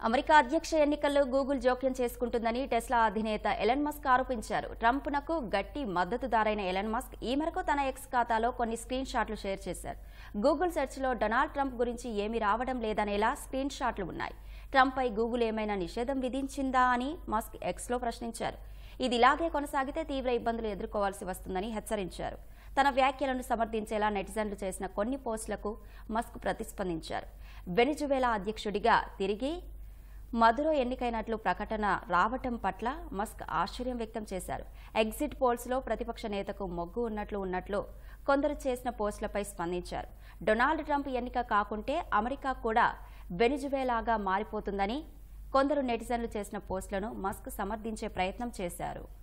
America అధ్యక్ష ఎన్నికల్లో Google జోక్యం చేసుకుంటుందని టెస్లా అధినేత ఎలన్ మస్క్ ఆరోపించారు ట్రంప్నకు గట్టి మద్దతుదారైన ఎలన్ మస్క్ ఈ మేరకు తన ఎక్స్ ఖాతాలో కొన్ని స్క్రీన్ షాట్లు షేర్ చేశారు గూగుల్ సెర్చ్లో డొనాల్డ్ ట్రంప్ గురించి ఏమీ రావడం లేదనేలా స్క్రీన్ షాట్లు ఉన్నాయి ట్రంప్పై గూగుల్ ఏమైనా నిషేధం విధించిందా అని మస్క్ ఎక్స్లో ప్రశ్నించారు ఇది ఇలాగే కొనసాగితే తీవ్ర ఇబ్బందులు ఎదుర్కోవాల్సి వస్తుందని హెచ్చరించారు తన వ్యాఖ్యలను సమర్థించేలా నెటిజన్లు చేసిన కొన్ని పోస్టులకు మస్క్ ప్రతిస్పందించారు వెనిజువేలా అధ్యక్షుడిగా తిరిగి మధురో ఎన్నికైనట్లు ప్రకటన రావటం పట్ల మస్క్ ఆశ్చర్యం వ్యక్తం చేశారు ఎగ్జిట్ పోల్స్లో ప్రతిపక్ష నేతకు మొగ్గు ఉన్నట్లు ఉన్నట్లు కొందరు చేసిన పోస్టులపై స్పందించారు డొనాల్డ్ ట్రంప్ ఎన్నిక కాకుంటే అమెరికా కూడా వెనిజువేలాగా మారిపోతుందని కొందరు నెటిజన్లు చేసిన పోస్టులను మస్క్ సమర్థించే ప్రయత్నం చేశారు